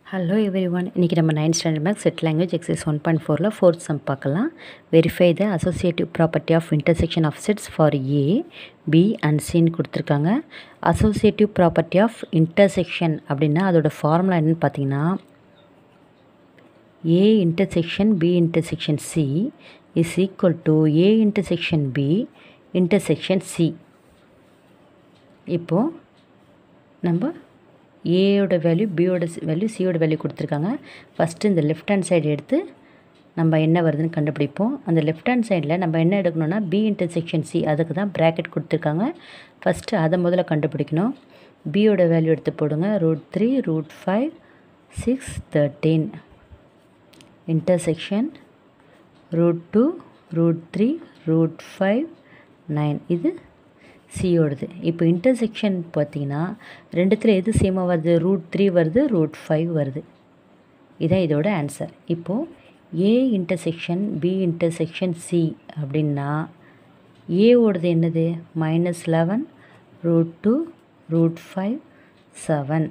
hello every one இன்றைக்கி நம்ம ninth standard maths set language exercise one point ஃபோரில் fourth sum பார்க்கலாம் verify the associative property of intersection of sets for A B and சின்னு கொடுத்துருக்காங்க associative property of intersection அப்படின்னா அதோட formula என்னன்னு பார்த்தீங்கன்னா A intersection B intersection C is equal to A intersection B intersection C இப்போது நம்ம ஏயோட வேல்யூ பியோட வேல்யூ சியோட வேல்யூ கொடுத்துருக்காங்க ஃபஸ்ட்டு இந்த லெஃப்ட் ஹேண்ட் சைடு எடுத்து நம்ம என்ன வருதுன்னு கண்டுபிடிப்போம் அந்த லெஃப்ட் ஹேண்ட் சைடில் நம்ம என்ன எடுக்கணும்னா பி இன்டர்செக்ஷன் சி அதுக்கு தான் ப்ராக்கெட் கொடுத்துருக்காங்க ஃபஸ்ட்டு அதை முதல்ல கண்டுபிடிக்கணும் பியோட வேல்யூ எடுத்து போடுங்க root three root five six thirteen intersection root two root three root five nine இது சியோடது இப்போ இன்டர்செக்ஷன் பார்த்தீங்கன்னா ரெண்டுத்தில் எது சேமாக வருது ரூட் த்ரீ வருது ரூட் ஃபைவ் வருது இதான் இதோட ஆன்சர் இப்போது A intersection B intersection C அப்படின்னா ஏவோடது என்னது minus eleven root two root five seven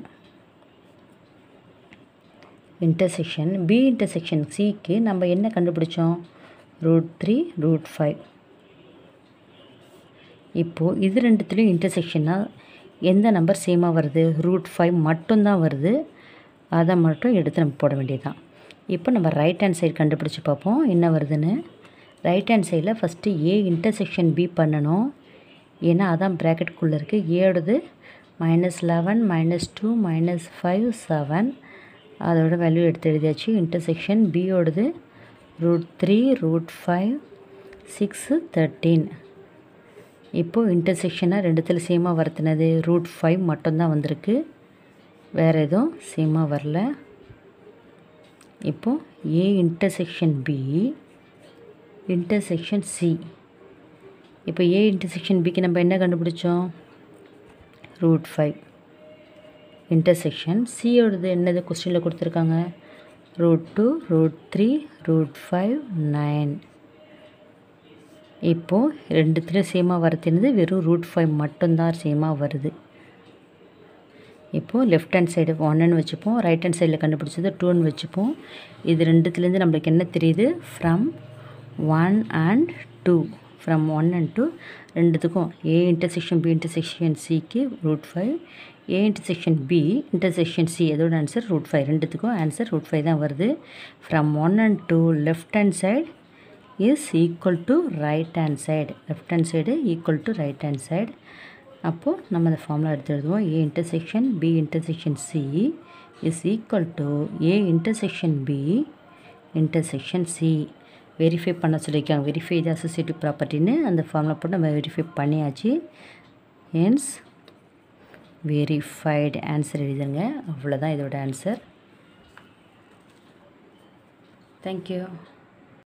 intersection B intersection சிக்கு நம்ம என்ன கண்டுபிடிச்சோம் ரூட் த்ரீ ரூட் ஃபைவ் இப்போது இது ரெண்டுத்துலேயும் இன்டர்செக்ஷனாக எந்த நம்பர் சேமாக வருது ரூட் ஃபைவ் மட்டும்தான் வருது அதை மட்டும் எடுத்து நம்ம போட வேண்டியதுதான் இப்போ நம்ம ரைட் ஹேண்ட் சைடு கண்டுபிடிச்சி பார்ப்போம் என்ன வருதுன்னு ரைட் ஹேண்ட் சைடில் ஃபஸ்ட்டு ஏ இன்டர்செக்ஷன் பி பண்ணணும் ஏன்னா அதான் ப்ராக்கெட்குள்ளே இருக்குது ஏடுது minus eleven minus two minus five seven அதோட வேல்யூ எடுத்து எழுதியாச்சு இன்டர்செக்ஷன் பியோடது root three root five six thirteen இப்போது இன்டர்செக்ஷனாக ரெண்டுத்தில் சேமாக வரத்துனது ரூட் ஃபைவ் மட்டும்தான் வந்திருக்கு வேறு எதுவும் சேமாக வரல இப்போது A intersection B intersection C இப்போ ஏ இன்டர்செக்ஷன் பிக்கு நம்ம என்ன கண்டுபிடிச்சோம் ரூட் ஃபைவ் இன்டர்செக்ஷன் சியோடது என்னது கொஸ்டினில் கொடுத்துருக்காங்க root two root three root five nine இப்போது ரெண்டுத்துலேயும் சேமாக வரத்தினது வெறும் ரூட் ஃபைவ் மட்டும்தான் சேமாக வருது இப்போது லெஃப்ட் ஹேண்ட் சைடு ஒன்னுன்னு வச்சுப்போம் ரைட் ஹேண்ட் சைடில் கண்டுபிடிச்சது டூன்னு வச்சுப்போம் இது ரெண்டுத்துலேருந்து நம்மளுக்கு என்ன தெரியுது from one and two from one and two ரெண்டுத்துக்கும் ஏ இன்டர்செக்ஷன் பி இன்டர்செக்ஷன் சிக்கு root five A intersection B intersection C அதோட ஆன்சர் ரூட் ஃபைவ் ரெண்டுத்துக்கும் ஆன்சர் ரூட் ஃபைவ் தான் வருது from one and two left hand side is equal to right hand side left hand side equal to right hand side அப்போது நம்ம அந்த formula எடுத்து எழுதுவோம் A intersection B intersection C is equal to A intersection B intersection C verify பண்ண சொல்லியிருக்காங்க verify the associative ப்ராப்பர்ட்டின்னு அந்த formula போட்டு நம்ம வெரிஃபை பண்ணியாச்சு ஹென்ஸ் வெரிஃபைடு ஆன்சர் எழுதுங்க அவ்வளோதான் இதோட ஆன்சர் தேங்க்யூ